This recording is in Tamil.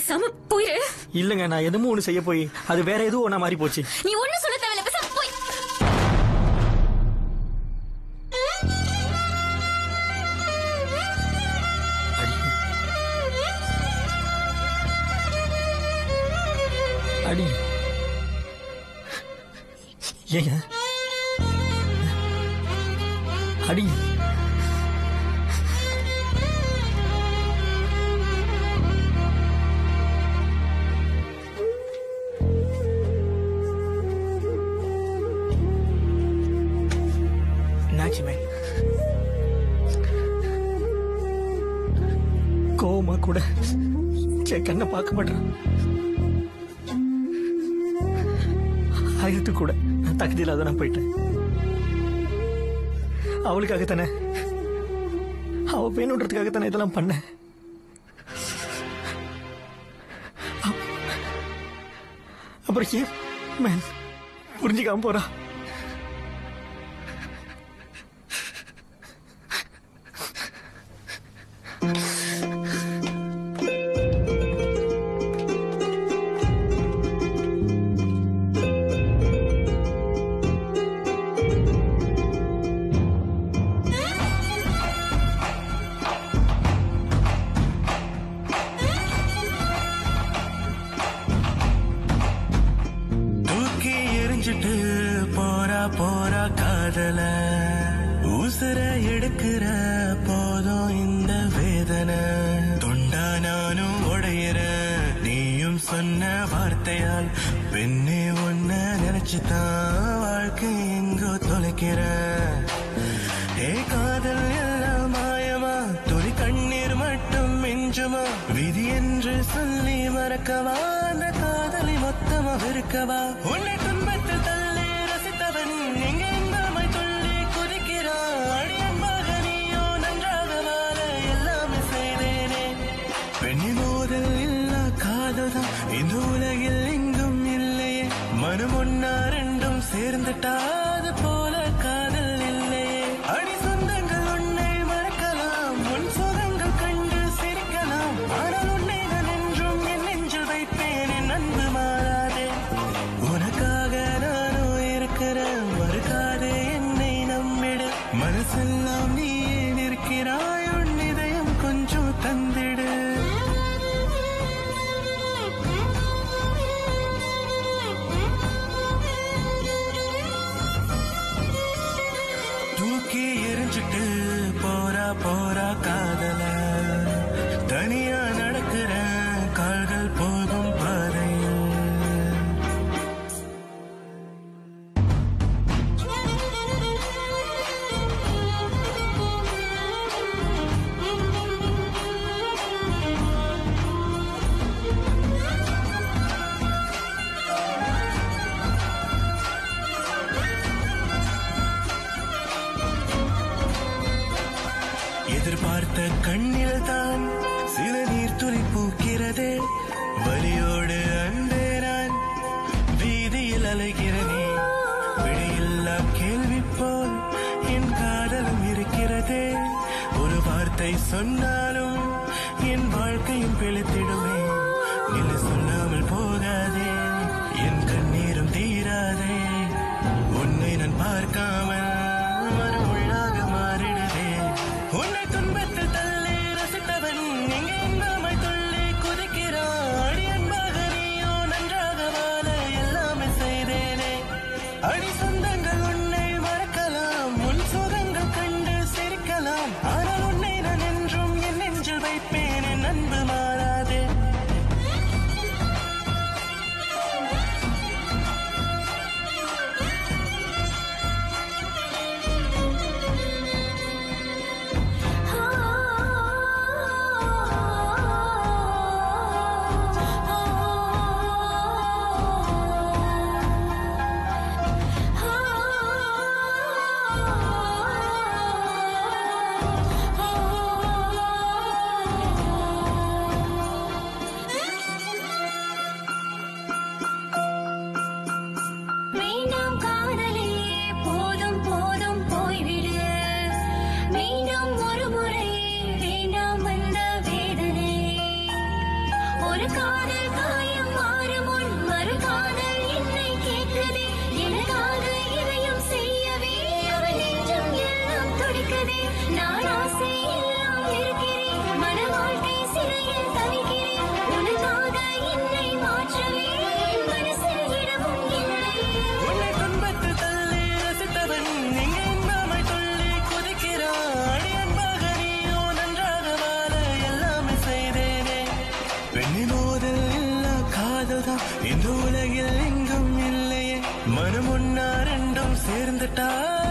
பேசாம போயிரு இல்லங்க நான் எதுவும் ஒண்ணு செய்ய போய் அது வேற எதுவும் ஒண்ணா மாறி போச்சு நீ ஒண்ணு சொல்ல தேவையில்ல பேசாம போய் அடி ஏங்க அடி என்னாச்சு மேம் கோவமா கூட சே கண்ணை பார்க்க மாட்டேன் ஆயிரத்து கூட நான் தகுதி இல்லாத நான் போயிட்டேன் அவளுக்காக தானே அவ வேணுன்றதுக்காக தானே இதெல்லாம் பண்ணேன் அப்- அப்புறம் ஏன் மேன் புரிஞ்சுக்காம போறா தூக்கி எரிஞ்சிட்டு போறா போறா காதல உசுர எடுக்கிற போதும் இந்த வேதனை தொண்டா நானும் உடையிற நீயும் சொன்ன வார்த்தையால் பெண்ணே ஒன்ன நினைச்சுதான் வாழ்க்கை எங்கோ தொலைக்கிற ஏ காதல் எல்லாம் மாயமா துளி கண்ணீர் மட்டும் மிஞ்சுமா விதி என்று சொல்லி மறக்கவா அந்த காதலி மொத்தமா வெறுக்கவா உன்னை துன்பத்தில் தள்ளி ரசித்தவன் இங்க எங்காமை துள்ளி குதிக்கிறான் அடியன்பாக நீயோ நன்றாக வாழ எல்லாமே செய்தேனே பெண்ணின் மோதல் இல்லா காதல்தான் இந்த உலகில் எங்கும் இல்லையே மனம் ஒன்னா ரெண்டும் சேர்ந்துட்டா அது போல காதல் இல்லையே அடி சொந்தங்கள் உன்னை மறக்கலாம் உன் சுகங்கள் கண்டு சிரிக்கலாம் ஆனால் உன்னை நான் என்றும் என் நெஞ்சில் வைப்பேன் என் அன்பு மாறாதே உனக்காக நானும் இருக்கிறேன் மறுக்காதே என்னை நம்பிடு மனசெல்லாம் நீ நிற்கிறாய் உன் இதயம் கொஞ்சம் தந்திடு தூக்கி எரிஞ்சிட்டு போறா போறா காதல தனியா நடக்கிற கால்கள் போகும் பாதையில் எதிர்பார்த்த கண்ணில் தான் சில நீர் துளி பூக்கிறதே வலியோடு அன்பே நான் வீதியில் அலைகிறனே விடையில்லா கேள்வி போல் என் காதலும் இருக்கிறதே ஒரு வார்த்தை சொன்னாலும் என் வாழ்க்கையும் பிழைத்திடுமே நிலை சொல்லாமல் போகாதே என் கண்ணீரும் தீராதே உன்னை நான் பார்க்காமல் மறு உள்ளாக மாறிடுதே உன்னை துன்பத்தில் தள்ளி ரசித்தவன் இங்கே எங்காமை துள்ளி குதிக்கிறான் அடி அன்பாக நீயோ நன்றாக வாழ எல்லாமே செய்தேனே அடி சொந்தங்கள் உன்னை மறக்கலாம் உன் சுகங்கள் கண்டு சிரிக்கலாம் ஆனால் உன்னை நான் என்றும் என் காதல் காயம் மாறும் முன் மறு காதல் என்னை கேட்குதே எனக்காக இதையும் செய்யவே அவன் நெஞ்சம் எல்லாம் துடிக்குதே நான் ஆசை எல்லாம் இருக்கிறேன் மன வாழ்க்கை சிறையில் தவிக்கிறேன் உனக்காக என்னை மாற்றவே என் மனசில் இடமும் இல்லை உன்னை துன்பத்தில் தள்ளி ரசித்தவன் இங்கே இன்பமை துள்ளி குதிக்கிறான் அன்பாக நீயோ நன்றாக வாழ எல்லாமே செய்தேனே பெண்ணின் மோதல் இல்லா காதல் தான் இந்த உலகில் எங்கும் இல்லையே மனம் ஒன்னா ரெண்டும் சேர்ந்துட்டா